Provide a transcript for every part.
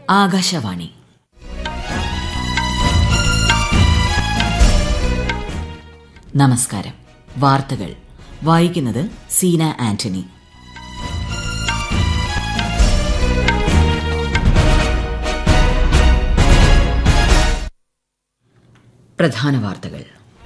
ആകാശവാണി നമസ്കാരം വാർത്തകൾ വായിക്കുന്നത് സീന ആന്റണി പ്രധാന വാർത്തകൾ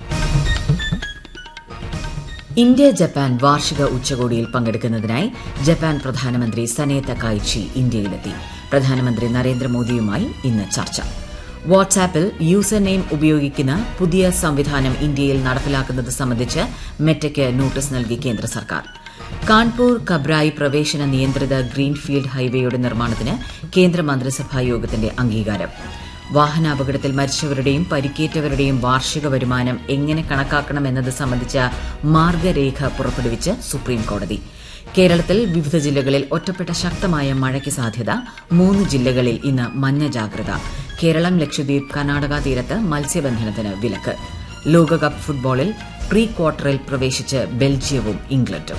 ഇന്ത്യ ജപ്പാൻ വാർഷിക ഉച്ചകോടിയിൽ പങ്കെടുക്കുന്നതിനായി ജപ്പാൻ പ്രധാനമന്ത്രി സനെ തക്കായിച്ചി ഇന്ത്യയിലെത്തി പ്രധാനമന്ത്രി നരേന്ദ്രമോദിയുമായി ഇന്ന് ചർച്ച വാട്സാപ്പിൽ യൂസർ നെയിം ഉപയോഗിക്കുന്ന പുതിയ സംവിധാനം ഇന്ത്യയിൽ നടപ്പിലാക്കുന്നത് സംബന്ധിച്ച് മെറ്റയ്ക്ക് നോട്ടീസ് നൽകി കേന്ദ്ര സർക്കാർ കാൺപൂർ കബ്രായി പ്രവേശന നിയന്ത്രിത ഗ്രീൻഫീൽഡ് ഹൈവേയുടെ നിർമ്മാണത്തിന് കേന്ദ്ര മന്ത്രിസഭാ യോഗത്തിന്റെ അംഗീകാരം വാഹനാപകടത്തിൽ മരിച്ചവരുടെയും പരിക്കേറ്റവരുടെയും വാർഷിക വരുമാനം എങ്ങനെ കണക്കാക്കണമെന്നത് സംബന്ധിച്ച മാർഗരേഖ പുറപ്പെടുവിച്ച് സുപ്രീംകോടതി കേരളത്തിൽ വിവിധ ജില്ലകളിൽ ഒറ്റപ്പെട്ട ശക്തമായ മഴയ്ക്ക് സാധ്യത മൂന്ന് ജില്ലകളിൽ ഇന്ന് മഞ്ഞ ജാഗ്രത കേരളം ലക്ഷദ്വീപ് കർണാടക തീരത്ത് മത്സ്യബന്ധനത്തിന് വിലക്ക് ലോകകപ്പ് ഫുട്ബോളിൽ പ്രീ ക്വാർട്ടറിൽ പ്രവേശിച്ച് ബെൽജിയവും ഇംഗ്ലണ്ടും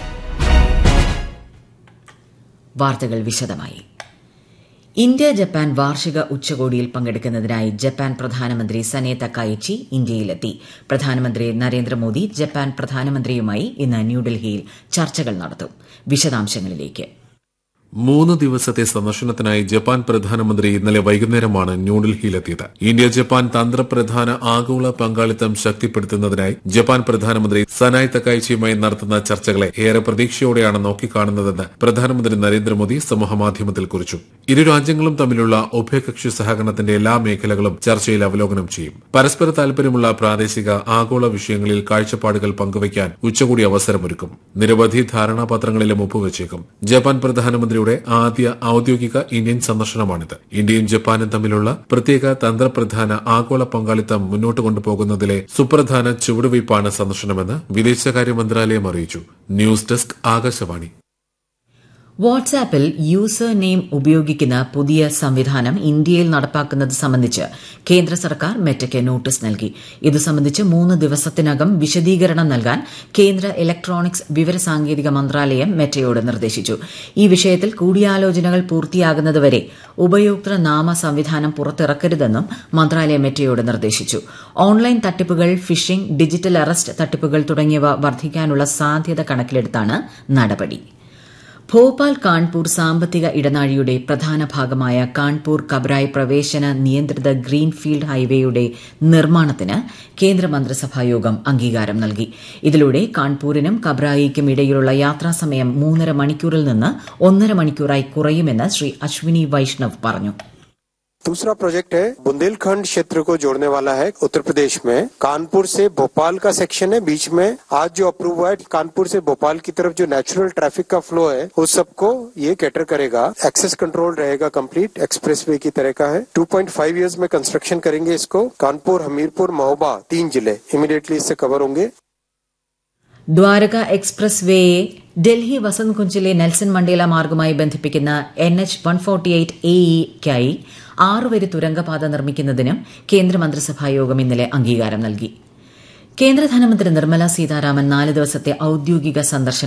വാർത്തകൾ വിശദമായി ഇന്ത്യ ജപ്പാൻ വാർഷിക ഉച്ചകോടിയിൽ പങ്കെടുക്കുന്നതിനായി ജപ്പാൻ പ്രധാനമന്ത്രി സനെ തക്കായിച്ചി ഇന്ത്യയിലെത്തി പ്രധാനമന്ത്രി നരേന്ദ്രമോദി ജപ്പാൻ പ്രധാനമന്ത്രിയുമായി ഇന്ന് ന്യൂഡൽഹിയിൽ ചർച്ചകൾ നടത്തും വിശദാംശങ്ങളിലേക്ക് മൂന്ന് ദിവസത്തെ സന്ദർശനത്തിനായി ജപ്പാൻ പ്രധാനമന്ത്രി ഇന്നലെ വൈകുന്നേരമാണ് ന്യൂഡൽഹിയിലെത്തിയത് ഇന്ത്യ ജപ്പാൻ തന്ത്രപ്രധാന ആഗോള പങ്കാളിത്തം ശക്തിപ്പെടുത്തുന്നതിനായി ജപ്പാൻ പ്രധാനമന്ത്രി സനായ് തക്കായിച്ചിയുമായി നടത്തുന്ന ചർച്ചകളെ ഏറെ പ്രതീക്ഷയോടെയാണ് നോക്കിക്കാണുന്നതെന്ന് പ്രധാനമന്ത്രി നരേന്ദ്രമോദി സമൂഹമാധ്യമത്തിൽ കുറിച്ചു ഇരു രാജ്യങ്ങളും തമ്മിലുള്ള ഉഭയകക്ഷി സഹകരണത്തിന്റെ എല്ലാ മേഖലകളും ചർച്ചയിൽ അവലോകനം ചെയ്യും പരസ്പര താൽപര്യമുള്ള പ്രാദേശിക ആഗോള വിഷയങ്ങളിൽ കാഴ്ചപ്പാടുകൾ പങ്കുവയ്ക്കാൻ ഉച്ചകൂടി അവസരമൊരുക്കും നിരവധി ധാരണാപത്രങ്ങളിലും ഒപ്പുവച്ചേക്കും ജപ്പാൻ പ്രധാനമന്ത്രിയുടെ ആദ്യ ഔദ്യോഗിക ഇന്ത്യൻ സന്ദർശനമാണിത് ഇന്ത്യയും ജപ്പാനും തമ്മിലുള്ള പ്രത്യേക തന്ത്രപ്രധാന ആഗോള പങ്കാളിത്തം മുന്നോട്ട് കൊണ്ടുപോകുന്നതിലെ സുപ്രധാന ചുവടുവയ്പ്പാണ് സന്ദർശനമെന്ന് വിദേശകാര്യ മന്ത്രാലയം അറിയിച്ചു ന്യൂസ് ഡെസ്ക് ആകാശവാണി വാട്സാപ്പിൽ യൂസർ നെയിം ഉപയോഗിക്കുന്ന പുതിയ സംവിധാനം ഇന്ത്യയിൽ നടപ്പാക്കുന്നത് സംബന്ധിച്ച് കേന്ദ്ര സർക്കാർ മെറ്റയ്ക്ക് നോട്ടീസ് നൽകി ഇതു സംബന്ധിച്ച് മൂന്ന് ദിവസത്തിനകം വിശദീകരണം നൽകാൻ കേന്ദ്ര ഇലക്ട്രോണിക്സ് വിവരസാങ്കേതിക മന്ത്രാലയം മെറ്റയോട് നിർദ്ദേശിച്ചു ഈ വിഷയത്തിൽ കൂടിയാലോചനകൾ പൂർത്തിയാകുന്നതുവരെ ഉപയോക്തൃ നാമ സംവിധാനം പുറത്തിറക്കരുതെന്നും മന്ത്രാലയം മെറ്റയോട് നിർദ്ദേശിച്ചു ഓൺലൈൻ തട്ടിപ്പുകൾ ഫിഷിംഗ് ഡിജിറ്റൽ അറസ്റ്റ് തട്ടിപ്പുകൾ തുടങ്ങിയവ വർദ്ധിക്കാനുള്ള സാധ്യത കണക്കിലെടുത്താണ് നടപടി ഭോപ്പാൽ കാൺപൂർ സാമ്പത്തിക ഇടനാഴിയുടെ പ്രധാന ഭാഗമായ കാൺപൂർ കബ്രായ് പ്രവേശന നിയന്ത്രിത ഗ്രീൻഫീൽഡ് ഹൈവേയുടെ നിർമ്മാണത്തിന് കേന്ദ്രമന്ത്രിസഭായോഗം അംഗീകാരം നൽകി ഇതിലൂടെ കാൺപൂരിനും കബ്രായിക്കും ഇടയിലുള്ള യാത്രാസമയം മൂന്നര മണിക്കൂറിൽ നിന്ന് ഒന്നര മണിക്കൂറായി കുറയുമെന്ന് ശ്രീ അശ്വിനി വൈഷ്ണവ് പറഞ്ഞു दूसरा प्रोजेक्ट है बुंदेलखंड क्षेत्र को जोड़ने वाला है उत्तर प्रदेश में कानपुर से भोपाल का सेक्शन है बीच में आज जो अप्रूव हुआ है कानपुर से भोपाल की तरफ जो नेचुरल ट्रैफिक का फ्लो है उस सबको ये कैटर करेगा एक्सेस कंट्रोल रहेगा कंप्लीट एक्सप्रेस वे की तरह का है 2.5 इयर्स में कंस्ट्रक्शन करेंगे इसको कानपुर हमीरपुर महोबा तीन जिले इमीडिएटली इससे कवर होंगे ദ്വാരക എക്സ്പ്രസ് വേയെ ഡൽഹി വസന്ത് കുഞ്ചിലെ നെൽസൺ മണ്ടേല മാർഗുമായി ബന്ധിപ്പിക്കുന്ന N H one forty eight A ഇക്കായി ആറുവരി തുരങ്കപാത നിർമ്മിക്കുന്നതിനും കേന്ദ്രമന്ത്രിസഭായോഗം ഇന്നലെ അംഗീകാരം നൽകി കേന്ദ്ര ധനമന്ത്രി നിർമ്മല സീതാരാമൻ നാല് ദിവസത്തെ ഔദ്യോഗിക സന്ദർശനം